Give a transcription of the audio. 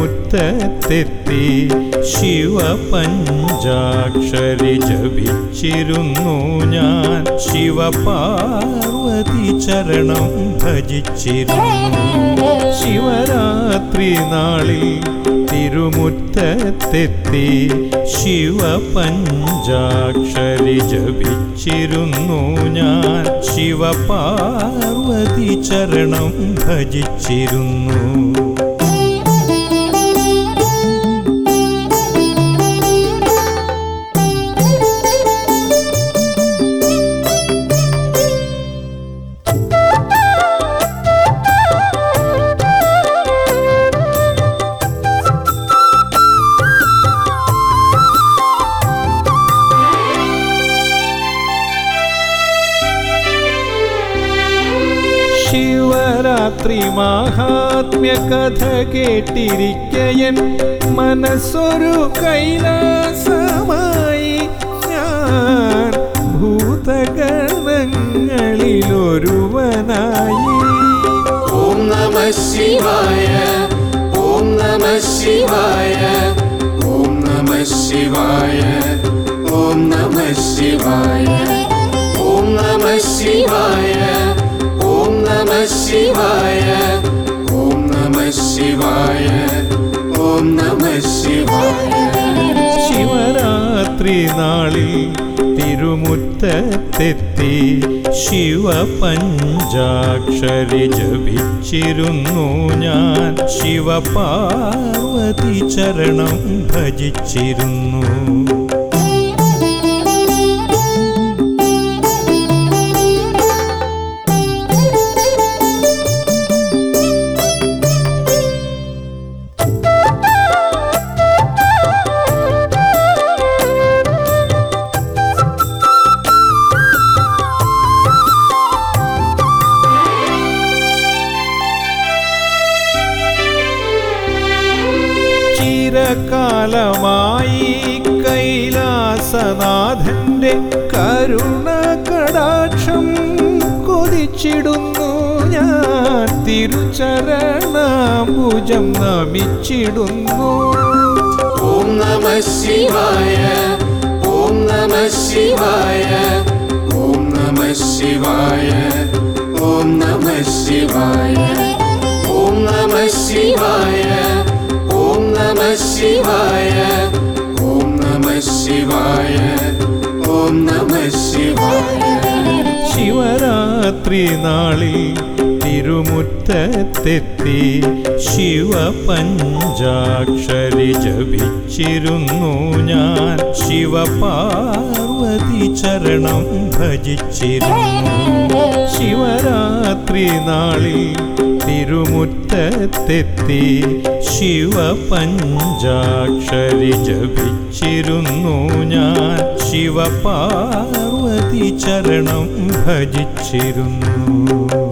തിരുമുറ്റത്തെത്തി ശിവപഞ്ചാക്ഷരി ജപിച്ചിരുന്നു ഞാൻ ശിവപാർവതി ചരണം ഭജിച്ചിരുന്നു ശിവരാത്രി നാളിൽ തിരുമുറ്റത്തെത്തി ശിവപഞ്ചാക്ഷരി ജപിച്ചിരുന്നു ഞാൻ ശിവപാർവതി ചരണം ഭജിച്ചിരുന്നു ശിവരാത്രി മാഹാത്മ്യ കഥ കേട്ടിരിക്കയൻ മനസ്സൊരു കൈലാസമായി ഞാൻ ഭൂതഗണങ്ങളിലൊരുവനായി ഓം നമ ശിവായ ഓം നമ ശിവായ ഓം നമ ശിവായ ഓം നമ ശിവായ ഓം നമ ശിവായ ഓം നമ ശിവായ ഓം നമ ശിവായ ഓം നമ ശിവായ ശിവരാത്രി നാളിൽ തിരുമുറ്റത്തെത്തി ശിവപഞ്ചാക്ഷരി ജപിച്ചിരുന്നു ഞാൻ ശിവപാർവതി ചരണം ഭജിച്ചിരുന്നു ചിരകാലമായി കൈലാസനാഥന്റെ കരുണ കടാക്ഷം കൊതിച്ചിടുന്നു ഞാൻ തിരുചരണാംബുജം നമിച്ചിടുന്നു ഓം നമ ശിവായ ഓം നമ ശിവായ ഓം നമ ശിവായ ഓം നമ ശിവായ ഓം നമ ശിവായ ഓം നമ ശിവായ ഓം നമ ശിവായ ഓം നമ ശിവായ ശിവരാത്രി നാളിൽ തിരുമുറ്റത്തെത്തി ശിവപഞ്ചാക്ഷരി ജപിച്ചിരുന്നു ഞാൻ ശിവപാർവതി ചരണം ഭജിച്ചിരുന്നു ശിവരാത്രി നാളിൽ തിരുമുറ്റത്തെത്തി ശിവപഞ്ചാക്ഷരി ജപിച്ചിരുന്നു ഞാൻ ശിവപാർവതി ചരണം ഭജിച്ചിരുന്നു